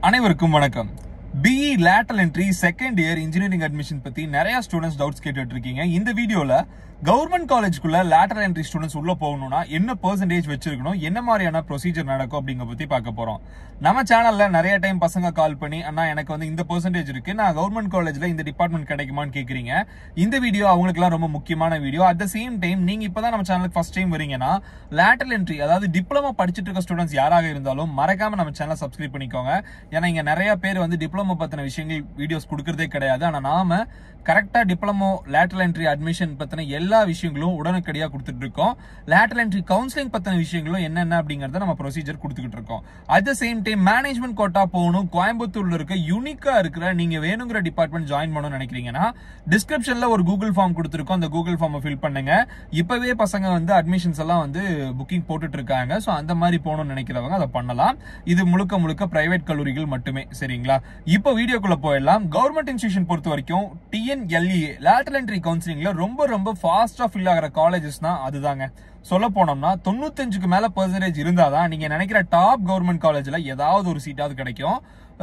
அனைவருக்கும் வணக்கம் BE lateral entry second year engineering admission பத்தி நிறைய ஸ்டூடெண்ட்ஸ் டவுட்ஸ் கேட்டுட்டு இருக்கீங்க இந்த வீடியோல கவர்மெண்ட் காலேஜ்க்குள்ள லேட்டல் என்ட்ரி ஸ்டூடெண்ட்ஸ் உள்ள போகணும்னா என்ன பெர்சன்டேஜ் வச்சிருக்கணும் என்ன மாதிரியான ப்ரொசீஜர் நடக்கும் அப்படிங்க பத்தி பார்க்க போறோம் நம்ம சேனல்ல நிறைய டைம் பசங்க கால் பண்ணி அண்ணா எனக்கு வந்து இந்த பெர்சன்டேஜ் இருக்கு நான் கவர்மெண்ட் காலேஜ்ல இந்த டிபார்ட்மெண்ட் கிடைக்குமான்னு கேக்குறீங்க இந்த வீடியோ அவங்களுக்குலாம் ரொம்ப முக்கியமான video at the same time நீங்க இப்பதான் நம்ம சேனலுக்கு ஃபர்ஸ்ட் டைம் வரீங்கன்னா லேட்டல் என்ட்ரி அதாவது டிப்ளமோ படிச்சுட்டு இருக்க ஸ்டூடெண்ட்ஸ் யாராக இருந்தாலும் மறக்காம நம்ம சேனல் சப்ஸ்கிரைப் பண்ணிக்கோங்க ஏன்னா இங்க நிறைய பேர் வந்து டிப்ளமோ பத்தின விஷயங்கள் வீடியோஸ் கொடுக்கறதே கிடையாது ஆனா நாம கரெக்டா டிப்ளமோ லேட்டல் என்ட்ரி அட்மிஷன் பத்தின எல்லா விஷயங்களும் உடனடியா கொடுத்துட்டு இருக்கோம் லேட்டல் என்ட்ரி கவுன்சிலிங் பத்தின விஷயங்களும் என்னென்ன அப்படிங்கறத நம்ம ப்ரொசீஜர் கொடுத்துக்கிட்டு இருக்கோம் at the same time management quota போகணும் கோயம்புத்தூர்ல இருக்க யூனிக்கா இருக்கிற நீங்க வேணுங்கிற டிபார்ட்மெண்ட் ஜாயின் பண்ணணும்னு நினைக்கிறீங்கன்னா டிஸ்கிரிப்ஷன்ல ஒரு கூகுள் ஃபார்ம் கொடுத்துருக்கோம் அந்த கூகுள் ஃபார்மை ஃபில் பண்ணுங்க இப்பவே பசங்க வந்து அட்மிஷன்ஸ் எல்லாம் வந்து புக்கிங் போட்டுட்டு இருக்காங்க ஸோ அந்த மாதிரி போகணும்னு நினைக்கிறவங்க அதை பண்ணலாம் இது முழுக்க முழுக்க பிரைவேட் கல்லூரிகள் மட்டுமே சரிங்களா இப்போ வீடியோக்குள்ள போயிடலாம் கவர்மெண்ட் இன்ஸ்டியூஷன் பொறுத்த வரைக்கும் டிஎன்எல்இ லேட்டல் என்ட்ரி கவுன்சிலிங்ல ரொம்ப ரொம்ப ஃபாஸ்டா ஃபில் ஆகிற காலேஜஸ்னா அதுதாங்க சொல்ல போனோம்னா தொண்ணூத்தஞ்சுக்கு மேல பெர்சன்டேஜ் இருந்தாதான் நீங்க நினைக்கிற டாப் கவர்மெண்ட் காலேஜ்ல ஏதாவது ஒரு சீட்டாவது கிடைக்கும்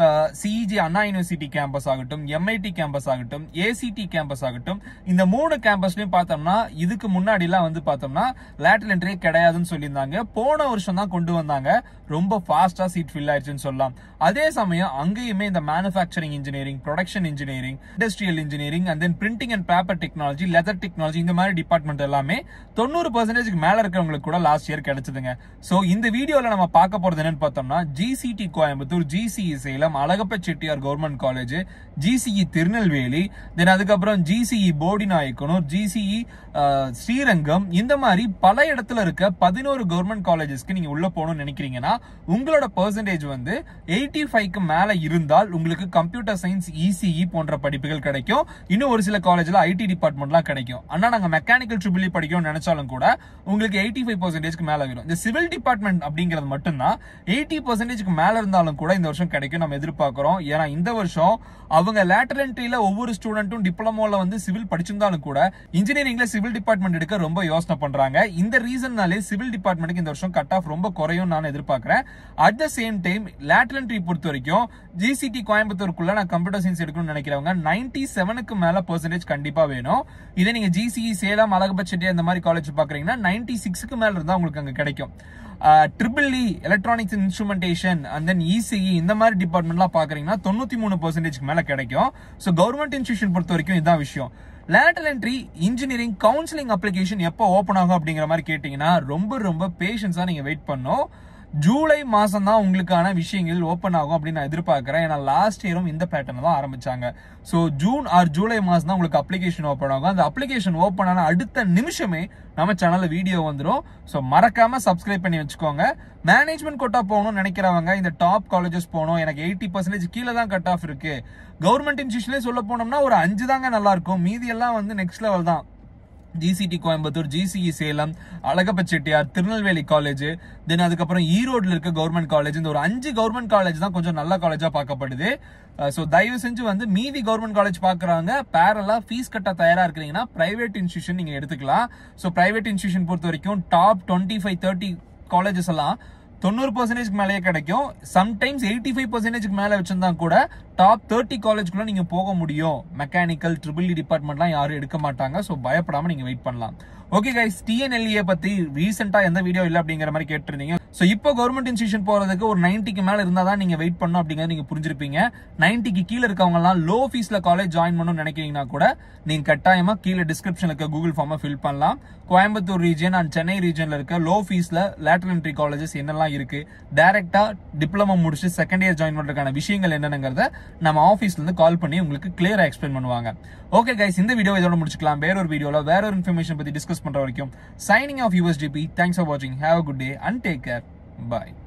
சிஇஜி அண்ணா யூனிவர்சிட்டி கேம்பஸ் ஆகட்டும் எம்ஐடி கேம்பஸ் ஆகட்டும் ஏசிடி கேம்பஸ் ஆகட்டும் இந்த மூணு கேம்பஸ்லயும் பார்த்தோம்னா இதுக்கு முன்னாடி எல்லாம் வந்து பார்த்தோம்னா லேட்டல் என்ட்ரியே கிடையாதுன்னு சொல்லியிருந்தாங்க போன வருஷம் தான் கொண்டு வந்தாங்க ரொம்ப ஃபாஸ்டா சீட் ஃபில் ஆயிடுச்சுன்னு சொல்லலாம் அதே சமயம் அங்கேயுமே இந்த manufacturing engineering production engineering industrial engineering and then printing and paper technology leather technology இந்த மாதிரி டிபார்ட்மெண்ட் எல்லாமே தொண்ணூறு பர்சன்டேஜ்க்கு மேல இருக்கிறவங்களுக்கு கூட லாஸ்ட் இயர் கிடைச்சதுங்க சோ இந்த வீடியோல நம்ம பார்க்க போறது என்னன்னு பார்த்தோம்னா GCT Coimbatore GCE Salem Alagappa Chettiar government college GCE Tirunelveli then அதுக்கப்புறம் GCE Bodinayakanur GCE Srirangam இந்த மாதிரி பல இடத்துல இருக்க பதினோரு கவர்மெண்ட் காலேஜஸ்க்கு நீங்க உள்ள போகணும்னு நினைக்கிறீங்கன்னா உங்களோட பெர்சன்டேஜ் வந்து எயிட்டி ஃபைவ்க்கு மேல இருந்தால் உங்களுக்கு கம்ப்யூட்டர் சயின்ஸ் இசிஇ போன்ற படிப்புகள் கிடைக்கும் இன்னும் ஒரு சில காலேஜ்ல ஐடி டிபார்ட்மெண்ட்லாம் கிடைக்கும் ஆனா நாங்க மெக்கானிக்கல் ட்ரிபிளி படிக்கணும்னு நினைச்சாலும் கூட உங்களுக்கு எயிட்டி ஃபைவ் பர்சன்டேஜ்க்கு மேல வரும் இந்த சிவில் டிபார்ட்மெண்ட் அப்படிங்கிறது மட்டும்தான் எயிட்டி பர்சன்டேஜ்க்கு மேல இருந்தாலும் கூட இந்த வருஷம் கிடைக்கும் நம்ம எதிர்பார்க்கிறோம் ஏன்னா இந்த வருஷம் அவங்க லேட்டர் என்ட்ரியில ஒவ்வொரு ஸ்டூடெண்ட்டும் டிப்ளமோல வந்து சிவில் படிச்சிருந்தாலும் கூட இன்ஜினியரிங்ல சிவில் டிபார்ட்மெண்ட் எடுக்க ரொம்ப யோசனை பண்றாங்க இந்த ரீசன்னாலே சிவில் டிபார்ட்மெண்ட்டுக்கு இந்த வருஷம் கட் ஆஃப் ரொம்ப குறையும் நான் எதிர்பார்க்கிறேன் at the same time lateral entry பொறுத்த வரைக்கும் ஜிசிடி கோயம்புத்தூருக்குள்ள நான் கம்ப்யூட்டர் சயின்ஸ் எடுக்கணும்னு நினைக்கிறவங்க நைன்டி செவனுக்கு மேல பெர்சன்டேஜ் கண்டிப்பா வேணும் இதே நீங்க ஜிசிஇ சேலம் அழகபட்செட்டி அந்த மாதிரி காலேஜ் பாக்குறீங்கன்னா நைன்டி சிக்ஸ்க்கு மேல இருந்தா உங்களுக்கு அங்க கிடைக்கும் triple E electronics instrumentation and then ECE இந்த மாதிரி டிபார்ட்மெண்ட்லாம் பாக்குறீங்கன்னா தொண்ணூத்தி மூணு பர்சன்டேஜ்க்கு மேல கிடைக்கும் ஸோ கவர்மெண்ட் இன்ஸ்டியூஷன் பொறுத்த வரைக்கும் இதான் விஷயம் lateral entry engineering counselling application எப்போ ஓப்பன் ஆகும் அப்படிங்கிற மாதிரி கேட்டீங்கன்னா ரொம்ப ரொம்ப பேஷன்ஸா நீங்க வெயிட் பண்ணும் ஜூலை மாசம் தான் உங்களுக்கான விஷயங்கள் ஓப்பன் ஆகும் அப்படின்னு நான் எதிர்பார்க்கிறேன் ஏன்னா லாஸ்ட் இயரும் இந்த பேட்டர்ன் தான் ஆரம்பிச்சாங்க ஸோ ஜூன் ஆர் ஜூலை மாசம் தான் உங்களுக்கு அப்ளிகேஷன் ஓப்பன் ஆகும் அந்த அப்ளிகேஷன் ஓப்பன் ஆன அடுத்த நிமிஷமே நம்ம சேனல்ல வீடியோ வந்துடும் ஸோ மறக்காம சப்ஸ்கிரைப் பண்ணி வச்சுக்கோங்க மேனேஜ்மெண்ட் கோட்டா போகணும்னு நினைக்கிறவங்க இந்த டாப் காலேஜஸ் போகணும் எனக்கு எயிட்டி பர்சன்டேஜ் கீழே தான் கட் ஆஃப் இருக்கு கவர்மெண்ட் இன்ஸ்டியூஷன்லேயே சொல்ல போனோம்னா ஒரு அஞ்சு தாங்க நல்லா இருக்கும் மீதி எல்லாம் வந்து நெக்ஸ்ட் லெவல் தான் GCT Coimbatore GCE Salem Alagappa Chettiar Tirunelveli college then அதுக்கப்புறம் ஈரோட்ல இருக்க கவர்மெண்ட் காலேஜ் இந்த ஒரு அஞ்சு கவர்மெண்ட் காலேஜ் தான் கொஞ்சம் நல்ல காலேஜா பார்க்கப்படுது ஸோ தயவு செஞ்சு வந்து மீதி கவர்மெண்ட் காலேஜ் பார்க்குறவங்க பேரலா ஃபீஸ் கட்ட தயாரா இருக்கிறீங்கன்னா பிரைவேட் இன்ஸ்டியூஷன் நீங்க எடுத்துக்கலாம் ஸோ பிரைவேட் இன்ஸ்டியூஷன் பொறுத்த வரைக்கும் top twenty five thirty colleges எல்லாம் தொண்ணூறு பர்சன்டேஜ்க்கு மேலேயே கிடைக்கும் சம்டைம்ஸ் எயிட்டி ஃபைவ் பர்சன்டேஜ்க்கு மேலே வச்சிருந்தா கூட டாப் தேர்ட்டி காலேஜ்க்குள்ள நீங்க போக முடியும் மெக்கானிக்கல் ட்ரிபிள் இ டிபார்ட்மெண்ட்லாம் யாரும் எடுக்க மாட்டாங்க ஸோ பயப்படாம நீங்க வெயிட் பண்ணலாம் ஓகே கைஸ் டிஎன்எல்ஏ பத்தி ரீசெண்டா எந்த வீடியோ இல்ல அப்படிங்கிற மாதிரி கேட்டிருந்தீங்க ஸோ இப்போ கவர்மெண்ட் இன்ஸ்டியூஷன் போறதுக்கு ஒரு நைன்ட்டிக்கு மேல இருந்தா தான் நீங்க வெயிட் பண்ணும் அப்படிங்கறத நீங்க புரிஞ்சிருப்பீங்க நைன்ட்டிக்கு கீழே இருக்கவங்க எல்லாம் லோ ஃபீஸ்ல காலேஜ் ஜாயின் பண்ணணும்னு நினைக்கிறீங்கன்னா கூட நீங்க கட்டாயமா கீழே டிஸ்கிரிப்ஷன்ல இருக்க கூகுள் ஃபார்மை ஃபில் பண்ணலாம் கோயம்புத்தூர் ரீஜன் அண்ட் சென்னை ரீஜன்ல இருக்க லோ ஃபீஸ்ல லேட்டர் என்ட்ரி காலேஜஸ் என்னெல்லாம் இருக்கு டைரக்டா டிப்ளமோ முடிச்சு செகண்ட் இயர் ஜாயின் பண்றதுக்கான விஷயங்கள் என்னங்கிறத நம்ம ஆஃபீஸ்ல இருந்து கால் பண்ணி உங்களுக்கு கிளியரா எக்ஸ்பிளைன் பண்ணுவாங்க ஓகே கைஸ் இந்த வீடியோ இதோட முடிச்சுக்கலாம் வேற ஒரு வீடியோல வேற ஒரு இன்ஃபர்மேஷன் பத்தி டிஸ்கஸ் பண்ற வரைக்கும் signing off USTP thanks for வாட்சிங் have a good day and take care bye